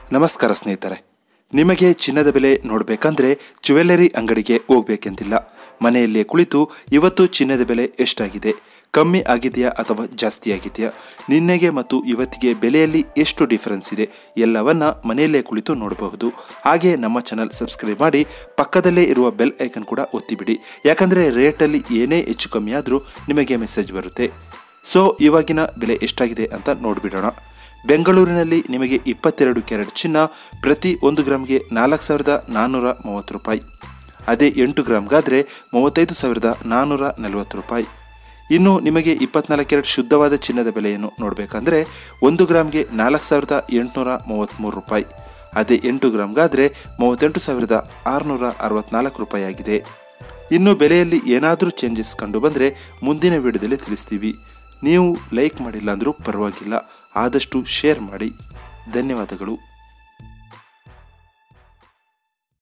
ನಮಸ್ಕಾರ ಸ್ನೇಹಿತರೆ ನಿಮಗೆ ಚಿನ್ನದ ಬೆಲೆ ನೋಡಬೇಕಂದ್ರೆ ಜ್ಯುವೆಲ್ಲರಿ ಅಂಗಡಿಗೆ ಹೋಗ್ಬೇಕೆಂದಿಲ್ಲ ಮನೆಯಲ್ಲೇ ಕುಳಿತು ಇವತ್ತು ಚಿನ್ನದ ಬೆಲೆ ಎಷ್ಟಾಗಿದೆ ಕಮ್ಮಿ ಆಗಿದೆಯಾ ಅಥವಾ ಜಾಸ್ತಿ ಆಗಿದೆಯಾ ನಿನ್ನೆಗೆ ಮತ್ತು ಇವತ್ತಿಗೆ ಬೆಲೆಯಲ್ಲಿ ಎಷ್ಟು ಡಿಫರೆನ್ಸ್ ಇದೆ ಎಲ್ಲವನ್ನ ಮನೆಯಲ್ಲೇ ಕುಳಿತು ನೋಡಬಹುದು ಹಾಗೆ ನಮ್ಮ ಚಾನಲ್ ಸಬ್ಸ್ಕ್ರೈಬ್ ಮಾಡಿ ಪಕ್ಕದಲ್ಲೇ ಇರುವ ಬೆಲ್ ಐಕನ್ ಕೂಡ ಒತ್ತಿಬಿಡಿ ಯಾಕಂದರೆ ರೇಟಲ್ಲಿ ಏನೇ ಹೆಚ್ಚು ಕಮ್ಮಿ ಆದರೂ ನಿಮಗೆ ಮೆಸೇಜ್ ಬರುತ್ತೆ ಸೊ ಇವಾಗಿನ ಬೆಲೆ ಎಷ್ಟಾಗಿದೆ ಅಂತ ನೋಡಿಬಿಡೋಣ ಬೆಂಗಳೂರಿನಲ್ಲಿ ನಿಮಗೆ ಇಪ್ಪತ್ತೆರಡು ಕ್ಯಾರೆಟ್ ಚಿನ್ನ ಪ್ರತಿ ಒಂದು ಗ್ರಾಮ್ಗೆ ನಾಲ್ಕು ಸಾವಿರದ ನಾನ್ನೂರ ಮೂವತ್ತು ರೂಪಾಯಿ ಅದೇ ಎಂಟು ಗ್ರಾಮ್ಗಾದರೆ ಮೂವತ್ತೈದು ಸಾವಿರದ ನಾನ್ನೂರ ನಲವತ್ತು ರೂಪಾಯಿ ಇನ್ನು ನಿಮಗೆ ಇಪ್ಪತ್ನಾಲ್ಕು ಕ್ಯಾರೆಟ್ ಶುದ್ಧವಾದ ಚಿನ್ನದ ಬೆಲೆಯನ್ನು ನೋಡಬೇಕಂದ್ರೆ ಒಂದು ಗ್ರಾಮ್ಗೆ ನಾಲ್ಕು ಸಾವಿರದ ಎಂಟುನೂರ ಮೂವತ್ತ್ಮೂರು ರೂಪಾಯಿ ಅದೇ ಎಂಟು ಗ್ರಾಮ್ಗಾದರೆ ಮೂವತ್ತೆಂಟು ಸಾವಿರದ ಆರುನೂರ ಅರವತ್ನಾಲ್ಕು ರೂಪಾಯಿ ಆಗಿದೆ ಇನ್ನು ಬೆಲೆಯಲ್ಲಿ ಏನಾದರೂ ಚೇಂಜಸ್ ಕಂಡು ಬಂದರೆ ಮುಂದಿನ ವಿಡಿಯೋದಲ್ಲಿ ತಿಳಿಸ್ತೀವಿ ನೀವು ಲೈಕ್ ಮಾಡಿಲ್ಲ ಅಂದರೂ ಪರವಾಗಿಲ್ಲ ಆದಷ್ಟು ಶೇರ್ ಮಾಡಿ ಧನ್ಯವಾದಗಳು